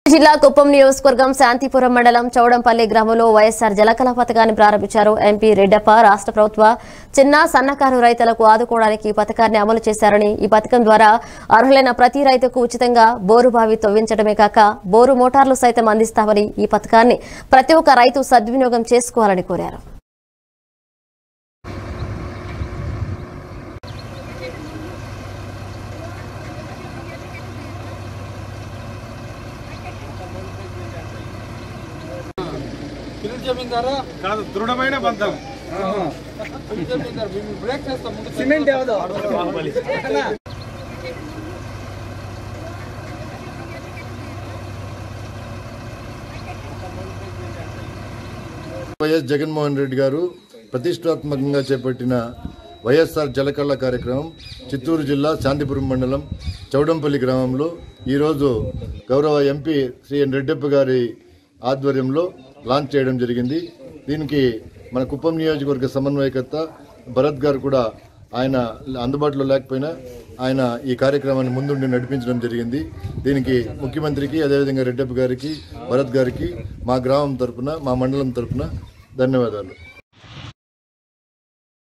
జిల్లా కుప్పం నియోజకవర్గం శాంతిపురం మండలం చౌడంపల్లి గ్రామంలో వైఎస్ఆర్ జలకళ పథకాన్ని ప్రారంభించారు ఎంపీ రెడ్డప్ప రాష్ట్ర ప్రభుత్వ చిన్న సన్నకారు రైతులకు ఆదుకోవడానికి ఈ పథకాన్ని అమలు చేశారని ఈ పథకం ద్వారా అర్హులైన ప్రతి రైతుకు ఉచితంగా బోరు బావి తవ్వించడమే కాక బోరు మోటార్లు సైతం అందిస్తామని ఈ పథకాన్ని ప్రతి ఒక్క రైతు సద్వినియోగం చేసుకోవాలని కోరారు పిల్లలు జమీందారా కాదు దృఢమైన బంధం పిల్లలు జమీందారు మేము బ్రేక్ చేస్తాం ముందు సిమెంట్ ఎవదో వైఎస్ జగన్మోహన్ రెడ్డి గారు ప్రతిష్టాత్మకంగా చేపట్టిన వైఎస్ఆర్ జలకళ కార్యక్రమం చిత్తూరు జిల్లా శాంతిపురం మండలం చౌడంపల్లి గ్రామంలో ఈరోజు గౌరవ ఎంపీ శ్రీ ఎన్ రెడ్డప్ప గారి ఆధ్వర్యంలో లాంచ్ చేయడం జరిగింది దీనికి మన కుప్పం నియోజకవర్గ సమన్వయకర్త భరత్ గారు కూడా ఆయన అందుబాటులో లేకపోయినా ఆయన ఈ కార్యక్రమాన్ని ముందుండి నడిపించడం జరిగింది దీనికి ముఖ్యమంత్రికి అదేవిధంగా రెడ్డప్ప గారికి భరత్ గారికి మా గ్రామం తరపున మా మండలం తరపున ధన్యవాదాలు